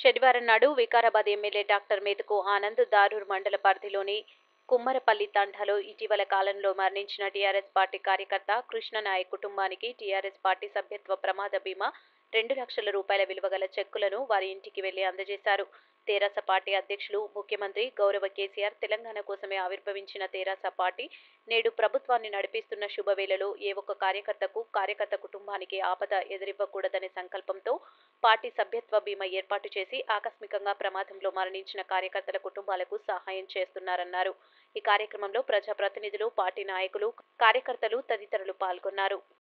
శనివారం నాడు Vikarabad MLA doctor Methuku Anand Dharur మండల పరిధిలోని కుమ్మరపల్లి తండాలో ఇటీవల కాలంలో మరణించిన టీఆర్ఎస్ పార్టీ కార్యకర్త కృష్ణనాయక్ కుటుంబానికి టీఆర్ఎస్ పార్టీ సభ్యత్వ ప్రమాద బీమా రెండు లక్షల రూపాయల విలువ గల చెక్కులను వారి ఇంటికి వెళ్లి అందజేశారు తెరాస పార్టీ అధ్యక్షులు ముఖ్యమంత్రి గౌరవ కేసీఆర్ తెలంగాణ కోసమే ఆవిర్భవించిన తెరాస పార్టీ నేడు ప్రభుత్వాన్ని నడిపిస్తున్న శుభవేళలో ఏ ఒక్క కార్యకర్తకు కార్యకర్త కుటుంబానికి ఆపద ఎదురివ్వకూడదనే సంకల్పంతో పార్టీ సభ్యత్వ బీమా ఏర్పాటు చేసి ఆకస్మికంగా ప్రమాదంలో మరణించిన కార్యకర్తల కుటుంబాలకు సహాయం చేస్తున్నారన్నారు ఈ కార్యక్రమంలో ప్రజాప్రతినిధులు పార్టీ నాయకులు కార్యకర్తలు తదితరులు పాల్గొన్నారు